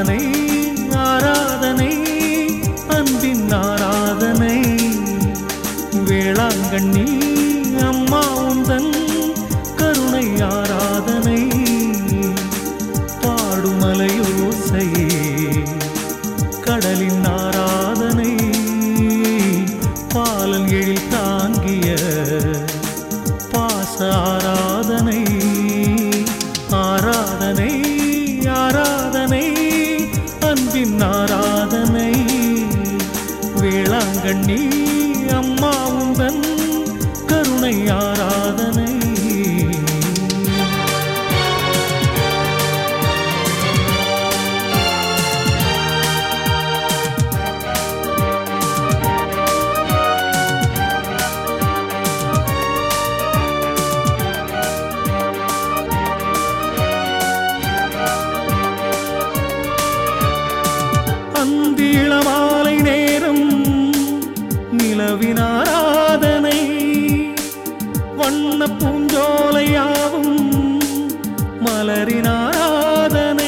ஆராதனை ஆராதனை அன்பின் ஆராதனை வேளாங்கண்ணி அம்மா உந்தன் கருணை ஆராதனை பாடுமலையோசையே கடலின் ஆராதனை பாலன் எழில் தாங்கிய பாச ஆராதனை ஆராதனை ஆராதனை அன்பின் ஆராதனை வேளாங்கண்ணி அம்மா உந்தன் கருணை ஆராதனை அந்திளமாலை நேரம் நிலவின் ஆராதனை வண்ண பூஞ்சோலையாவும் மலரின் ஆராதனை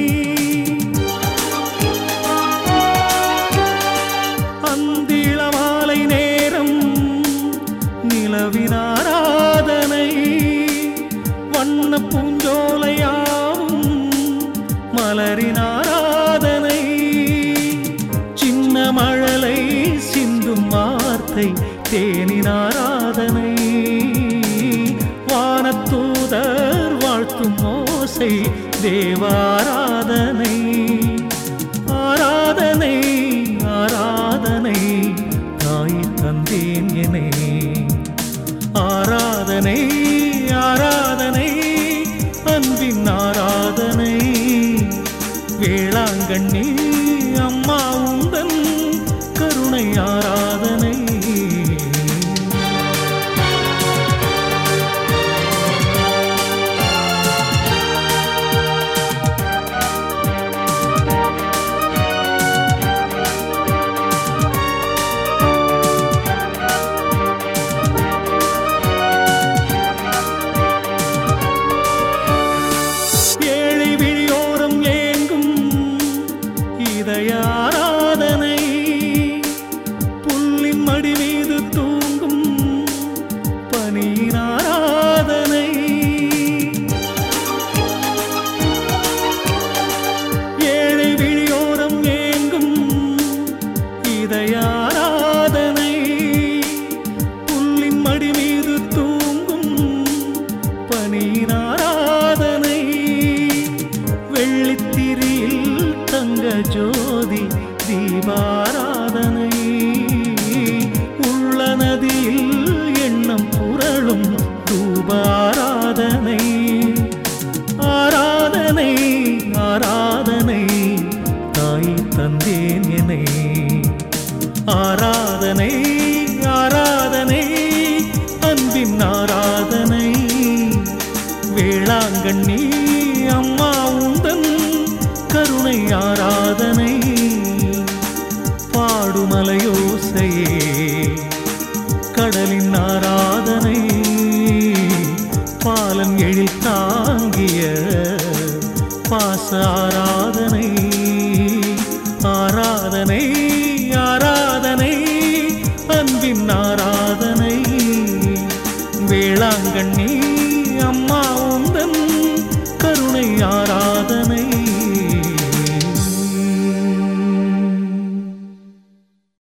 அந்திளமாலை நேரம் நிலவின் ஆராதனை வண்ண பூஞ்சோலையாவும் மலரின் ஆராதனை சின்ன மழலை சிந்தும் வார்த்தை தேனின் ஆராதனை வானத்தூதர் வாழ்த்தும் ஓசை தேவாராதனை ஆராதனை ஆராதனை தாய் தந்தேன் எனை ஆராதனை ஆராதனை அன்பின் ஆராதனை வேளாங்கண்ணி அம்மா உந்தன் கருணை ஆராதனை ஏழை விழியோரம் ஏங்கும் இதய ஆராதனை புல்லின் மடி மீது தூங்கும் பனியின் ஆராதனை ஏழை விழியோரம் ஏங்கும் இதய ஆராதனை புல்லின் மடி மீது தூங்கும் பனியின் ஆராதனை வெள்ளித்திரியில் தங்க ஜோதி தீபாராதனை உள்ள நதியில் எண்ணம் புரளும் தூபாராதனை ஆராதனை ஆராதனை தாய் தந்தேன் என்னை ஆராதனை ஆராதனை அன்பின் ஆராதனை வேளாங்கண்ணி அம்மா உந்தன் கருணை ஆராதனை பாடுமலையோசையே கடலின் ஆராதனை பாலன் எழில் தாங்கிய பாச ஆராதனை ஆராதனை ஆராதனை அன்பின் ஆராதனை வேளாங்கண்ணி